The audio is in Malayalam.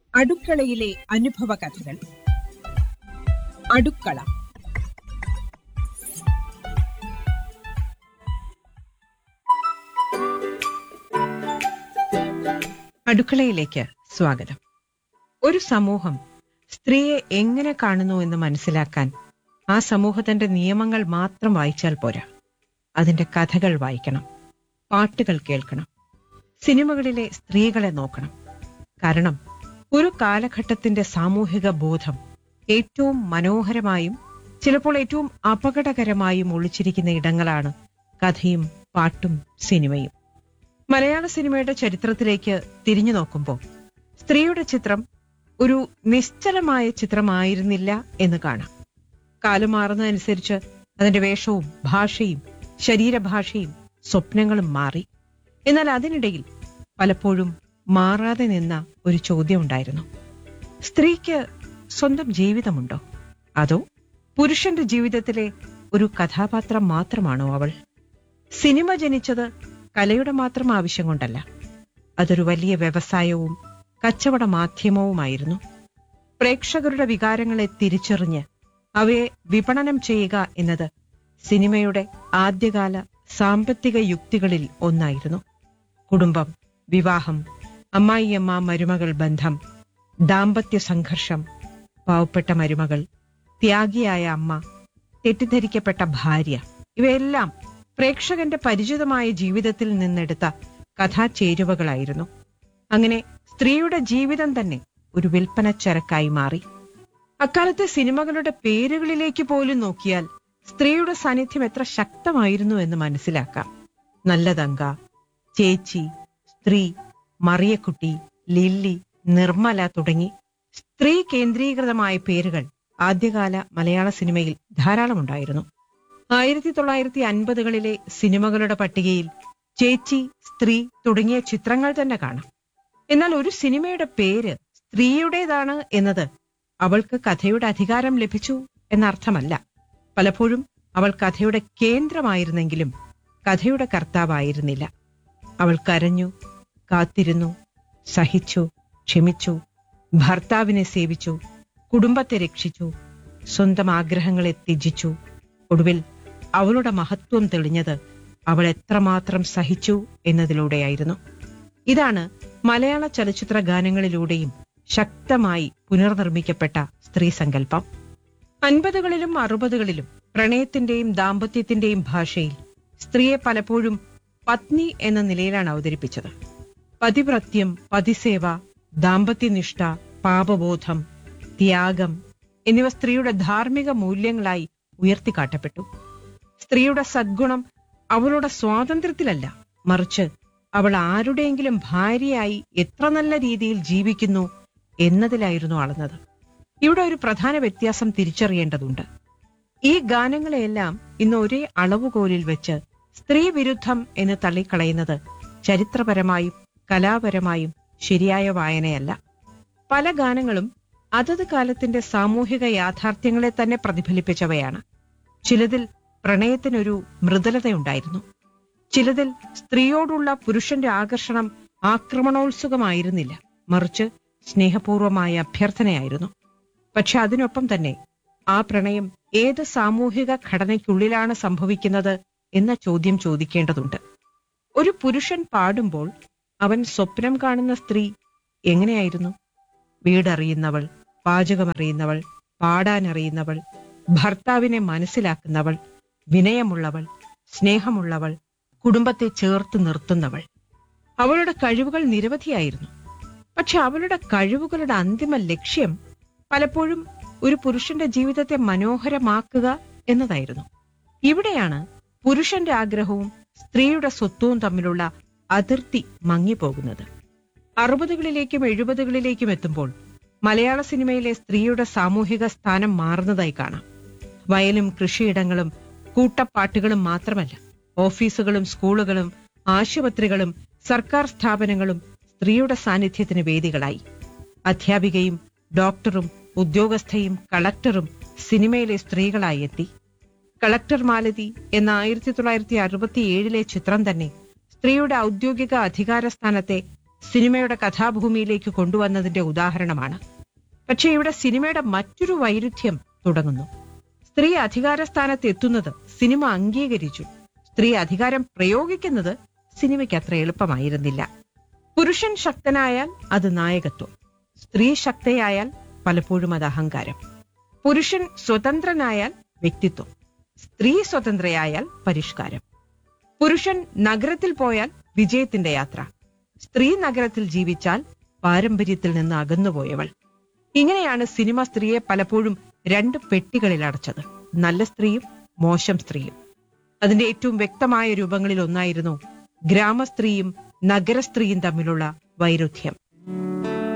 അടുക്കളയിലെ അനുഭവ കഥകൾ അടുക്കള അടുക്കളയിലേക്ക് സ്വാഗതം ഒരു സമൂഹം സ്ത്രീയെ എങ്ങനെ കാണുന്നു എന്ന് മനസ്സിലാക്കാൻ ആ സമൂഹത്തിന്റെ നിയമങ്ങൾ മാത്രം വായിച്ചാൽ പോരാ അതിന്റെ കഥകൾ വായിക്കണം പാട്ടുകൾ കേൾക്കണം സിനിമകളിലെ സ്ത്രീകളെ നോക്കണം കാരണം ഒരു കാലഘട്ടത്തിന്റെ സാമൂഹിക ബോധം ഏറ്റവും മനോഹരമായും ചിലപ്പോൾ ഏറ്റവും അപകടകരമായും ഒളിച്ചിരിക്കുന്ന ഇടങ്ങളാണ് കഥയും പാട്ടും സിനിമയും മലയാള സിനിമയുടെ ചരിത്രത്തിലേക്ക് തിരിഞ്ഞു നോക്കുമ്പോൾ സ്ത്രീയുടെ ചിത്രം ഒരു നിശ്ചലമായ ചിത്രമായിരുന്നില്ല എന്ന് കാണാം കാലം മാറുന്നതനുസരിച്ച് അതിന്റെ വേഷവും ഭാഷയും ശരീരഭാഷയും സ്വപ്നങ്ങളും മാറി എന്നാൽ അതിനിടയിൽ പലപ്പോഴും മാറാതെ നിന്ന ഒരു ചോദ്യം ഉണ്ടായിരുന്നു സ്ത്രീക്ക് സ്വന്തം ജീവിതമുണ്ടോ അതോ പുരുഷന്റെ ജീവിതത്തിലെ ഒരു കഥാപാത്രം മാത്രമാണോ അവൾ സിനിമ ജനിച്ചത് കലയുടെ മാത്രം ആവശ്യം കൊണ്ടല്ല അതൊരു വലിയ വ്യവസായവും കച്ചവട മാധ്യമവുമായിരുന്നു പ്രേക്ഷകരുടെ വികാരങ്ങളെ തിരിച്ചറിഞ്ഞ് അവയെ വിപണനം ചെയ്യുക എന്നത് സിനിമയുടെ ആദ്യകാല സാമ്പത്തിക യുക്തികളിൽ ഒന്നായിരുന്നു കുടുംബം വിവാഹം അമ്മായിയമ്മ മരുമകൾ ബന്ധം ദാമ്പത്യ സംഘർഷം പാവപ്പെട്ട മരുമകൾ ത്യാഗിയായ അമ്മ തെറ്റിദ്ധരിക്കപ്പെട്ട ഭാര്യ ഇവയെല്ലാം പ്രേക്ഷകന്റെ പരിചിതമായ ജീവിതത്തിൽ നിന്നെടുത്ത കഥാചേരുവകളായിരുന്നു അങ്ങനെ സ്ത്രീയുടെ ജീവിതം തന്നെ ഒരു വിൽപ്പന ചരക്കായി മാറി അക്കാലത്തെ സിനിമകളുടെ പേരുകളിലേക്ക് പോലും നോക്കിയാൽ സ്ത്രീയുടെ സാന്നിധ്യം എത്ര ശക്തമായിരുന്നു എന്ന് മനസ്സിലാക്കാം നല്ലതങ്ക ചേച്ചി സ്ത്രീ മറിയക്കുട്ടി ലില്ലി നിർമ്മല തുടങ്ങി സ്ത്രീ കേന്ദ്രീകൃതമായ പേരുകൾ ആദ്യകാല മലയാള സിനിമയിൽ ധാരാളമുണ്ടായിരുന്നു ആയിരത്തി തൊള്ളായിരത്തി അൻപതുകളിലെ സിനിമകളുടെ പട്ടികയിൽ ചേച്ചി സ്ത്രീ തുടങ്ങിയ ചിത്രങ്ങൾ തന്നെ കാണാം എന്നാൽ ഒരു സിനിമയുടെ പേര് സ്ത്രീയുടേതാണ് എന്നത് അവൾക്ക് കഥയുടെ അധികാരം ലഭിച്ചു എന്നർത്ഥമല്ല പലപ്പോഴും അവൾ കഥയുടെ കേന്ദ്രമായിരുന്നെങ്കിലും കഥയുടെ കർത്താവായിരുന്നില്ല അവൾ കരഞ്ഞു കാത്തിരുന്നു സഹിച്ചു ക്ഷമിച്ചു ഭർത്താവിനെ സേവിച്ചു കുടുംബത്തെ രക്ഷിച്ചു സ്വന്തം ആഗ്രഹങ്ങളെ ത്യജിച്ചു ഒടുവിൽ അവളുടെ മഹത്വം തെളിഞ്ഞത് അവൾ എത്രമാത്രം സഹിച്ചു എന്നതിലൂടെയായിരുന്നു ഇതാണ് മലയാള ചലച്ചിത്ര ഗാനങ്ങളിലൂടെയും ശക്തമായി പുനർനിർമ്മിക്കപ്പെട്ട സ്ത്രീ സങ്കല്പം അൻപതുകളിലും അറുപതുകളിലും പ്രണയത്തിന്റെയും ദാമ്പത്യത്തിന്റെയും ഭാഷയിൽ സ്ത്രീയെ പലപ്പോഴും പത്നി എന്ന നിലയിലാണ് അവതരിപ്പിച്ചത് പതിവ്രത്യം പതിസേവ ദാമ്പത്യനിഷ്ഠ പാപബോധം ത്യാഗം എന്നിവ സ്ത്രീയുടെ ധാർമ്മിക മൂല്യങ്ങളായി ഉയർത്തിക്കാട്ടപ്പെട്ടു സ്ത്രീയുടെ സദ്ഗുണം അവളുടെ സ്വാതന്ത്ര്യത്തിലല്ല മറിച്ച് അവൾ ആരുടെയെങ്കിലും ഭാര്യയായി എത്ര നല്ല രീതിയിൽ ജീവിക്കുന്നു എന്നതിലായിരുന്നു അളന്നത് ഇവിടെ ഒരു പ്രധാന വ്യത്യാസം തിരിച്ചറിയേണ്ടതുണ്ട് ഈ ഗാനങ്ങളെയെല്ലാം ഇന്ന് ഒരേ അളവുകോലിൽ വെച്ച് സ്ത്രീ വിരുദ്ധം എന്ന് തള്ളിക്കളയുന്നത് ചരിത്രപരമായും കലാപരമായും ശരിയായ വായനയല്ല പല ഗാനങ്ങളും അതത് കാലത്തിന്റെ സാമൂഹിക യാഥാർത്ഥ്യങ്ങളെ തന്നെ പ്രതിഫലിപ്പിച്ചവയാണ് ചിലതിൽ പ്രണയത്തിനൊരു മൃദുലതയുണ്ടായിരുന്നു ചിലതിൽ സ്ത്രീയോടുള്ള പുരുഷന്റെ ആകർഷണം ആക്രമണോത്സുകമായിരുന്നില്ല മറിച്ച് സ്നേഹപൂർവമായ അഭ്യർത്ഥനയായിരുന്നു പക്ഷെ അതിനൊപ്പം തന്നെ ആ പ്രണയം ഏത് സാമൂഹിക ഘടനയ്ക്കുള്ളിലാണ് സംഭവിക്കുന്നത് എന്ന ചോദ്യം ചോദിക്കേണ്ടതുണ്ട് ഒരു പുരുഷൻ പാടുമ്പോൾ അവൻ സ്വപ്നം കാണുന്ന സ്ത്രീ എങ്ങനെയായിരുന്നു വീടറിയുന്നവൾ പാചകമറിയുന്നവൾ പാടാനറിയുന്നവൾ ഭർത്താവിനെ മനസ്സിലാക്കുന്നവൾ വിനയമുള്ളവൾ സ്നേഹമുള്ളവൾ കുടുംബത്തെ ചേർത്ത് നിർത്തുന്നവൾ അവളുടെ കഴിവുകൾ നിരവധിയായിരുന്നു പക്ഷെ അവളുടെ കഴിവുകളുടെ അന്തിമ ലക്ഷ്യം പലപ്പോഴും ഒരു പുരുഷന്റെ ജീവിതത്തെ മനോഹരമാക്കുക എന്നതായിരുന്നു ഇവിടെയാണ് പുരുഷന്റെ ആഗ്രഹവും സ്ത്രീയുടെ സ്വത്വവും തമ്മിലുള്ള അതിർത്തി മങ്ങിപ്പോകുന്നത് അറുപതുകളിലേക്കും എഴുപതുകളിലേക്കും എത്തുമ്പോൾ മലയാള സിനിമയിലെ സ്ത്രീയുടെ സാമൂഹിക സ്ഥാനം മാറുന്നതായി കാണാം വയലും കൃഷിയിടങ്ങളും കൂട്ടപ്പാട്ടുകളും മാത്രമല്ല ഓഫീസുകളും സ്കൂളുകളും ആശുപത്രികളും സർക്കാർ സ്ഥാപനങ്ങളും സ്ത്രീയുടെ സാന്നിധ്യത്തിന് വേദികളായി അധ്യാപികയും ഡോക്ടറും ഉദ്യോഗസ്ഥയും കളക്ടറും സിനിമയിലെ സ്ത്രീകളായി എത്തി കളക്ടർ മാലതി എന്ന ആയിരത്തി തൊള്ളായിരത്തി അറുപത്തിയേഴിലെ ചിത്രം തന്നെ സ്ത്രീയുടെ ഔദ്യോഗിക അധികാര സ്ഥാനത്തെ സിനിമയുടെ കഥാഭൂമിയിലേക്ക് കൊണ്ടുവന്നതിന്റെ ഉദാഹരണമാണ് പക്ഷേ ഇവിടെ സിനിമയുടെ മറ്റൊരു വൈരുദ്ധ്യം തുടങ്ങുന്നു സ്ത്രീ അധികാര സ്ഥാനത്ത് എത്തുന്നത് സിനിമ അംഗീകരിച്ചു സ്ത്രീ അധികാരം പ്രയോഗിക്കുന്നത് സിനിമയ്ക്ക് അത്ര എളുപ്പമായിരുന്നില്ല പുരുഷൻ ശക്തനായാൽ അത് നായകത്വം സ്ത്രീ ശക്തയായാൽ പലപ്പോഴും അത് അഹങ്കാരം പുരുഷൻ സ്വതന്ത്രനായാൽ വ്യക്തിത്വം സ്ത്രീ സ്വതന്ത്രയായാൽ പരിഷ്കാരം പുരുഷൻ നഗരത്തിൽ പോയാൽ വിജയത്തിന്റെ യാത്ര സ്ത്രീ നഗരത്തിൽ ജീവിച്ചാൽ പാരമ്പര്യത്തിൽ നിന്ന് അകന്നുപോയവൾ ഇങ്ങനെയാണ് സിനിമ സ്ത്രീയെ പലപ്പോഴും രണ്ട് പെട്ടികളിൽ അടച്ചത് നല്ല സ്ത്രീയും മോശം സ്ത്രീയും അതിന്റെ ഏറ്റവും വ്യക്തമായ രൂപങ്ങളിൽ ഒന്നായിരുന്നു ഗ്രാമസ്ത്രീയും നഗരസ്ത്രീയും തമ്മിലുള്ള വൈരുദ്ധ്യം